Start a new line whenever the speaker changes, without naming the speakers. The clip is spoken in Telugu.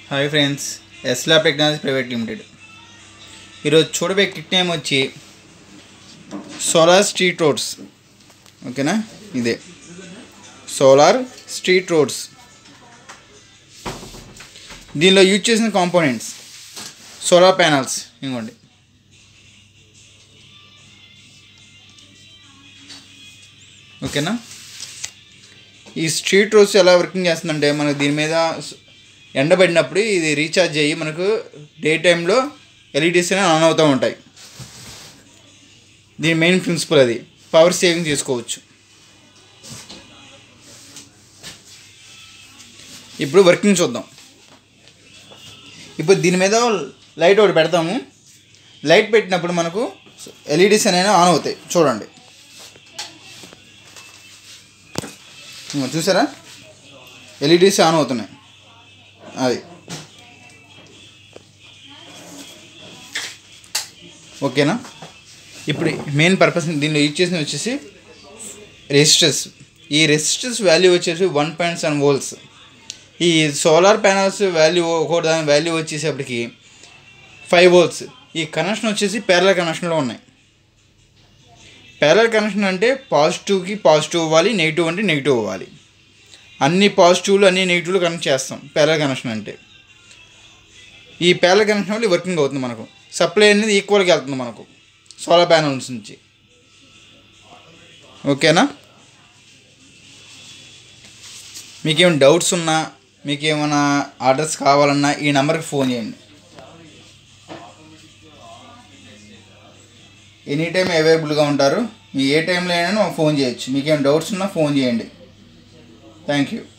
హాయ్ ఫ్రెండ్స్ ఎస్లా టెక్నాలజీ ప్రైవేట్ లిమిటెడ్ ఈరోజు చూడబోయే కిట్ నేమ్ వచ్చి సోలార్ స్ట్రీట్ రోడ్స్ ఓకేనా ఇదే సోలార్ స్ట్రీట్ రోడ్స్ దీనిలో యూజ్ చేసిన కాంపోనెంట్స్ సోలార్ ప్యానల్స్ ఇవ్వండి ఓకేనా ఈ స్ట్రీట్ రోడ్స్ ఎలా వర్కింగ్ చేస్తుందంటే మనకు దీని మీద స్- ఎండబడినప్పుడు ఇది రీఛార్జ్ అయ్యి మనకు డే టైంలో ఎల్ఈడీస్ అనేవి ఆన్ అవుతూ ఉంటాయి దీని మెయిన్ ప్రిన్సిపల్ అది పవర్ సేవింగ్ చేసుకోవచ్చు ఇప్పుడు వర్కింగ్ చూద్దాం ఇప్పుడు దీని మీద లైట్ ఒకటి పెడతాము లైట్ పెట్టినప్పుడు మనకు ఎల్ఈడీస్ అనేవి ఆన్ అవుతాయి చూడండి ఇదిగో చూసారా ఎల్ఈడీస్ ఆన్ అవుతున్నాయి అది ఓకేనా ఇప్పుడు మెయిన్ పర్పస్ దీనిలో యూజ్ చేసిన వచ్చేసి రెసిస్టర్స్ ఈ రెసిస్టర్స్ వాల్యూ వచ్చేసి వన్ పాయింట్ సెవెన్ వోల్ట్స్ ఈ సోలార్ ప్యానల్స్ వాల్యూ ఒకటి దాని వాల్యూ వచ్చేసేపటికి ఫైవ్ వోల్ట్స్ ఈ కనెక్షన్ వచ్చేసి పేరల కనెక్షన్లో ఉన్నాయి ప్యారల్ కనెక్షన్ అంటే పాజిటివ్కి పాజిటివ్ ఇవ్వాలి నెగిటివ్ అంటే నెగిటివ్ ఇవ్వాలి అన్ని పాజిటివ్లు అన్ని నెగిటివ్లు కనెక్ట్ చేస్తాం ప్యారల్ కనెక్షన్ అంటే ఈ ప్యారల్ కనెక్షన్ వల్ల వర్కింగ్ అవుతుంది మనకు సప్లై అనేది ఈక్వల్గా వెళ్తుంది మనకు సోలార్ ప్యానల్స్ నుంచి ఓకేనా మీకేమైనా డౌట్స్ ఉన్నా మీకు ఏమైనా ఆర్డర్స్ కావాలన్నా ఈ నెంబర్కి ఫోన్ చేయండి ఎనీ టైం అవైలబుల్గా ఉంటారు మీ ఏ టైంలో అయినా మాకు ఫోన్ చేయొచ్చు మీకు ఏమైనా డౌట్స్ ఉన్నా ఫోన్ చేయండి థ్యాంక్ యూ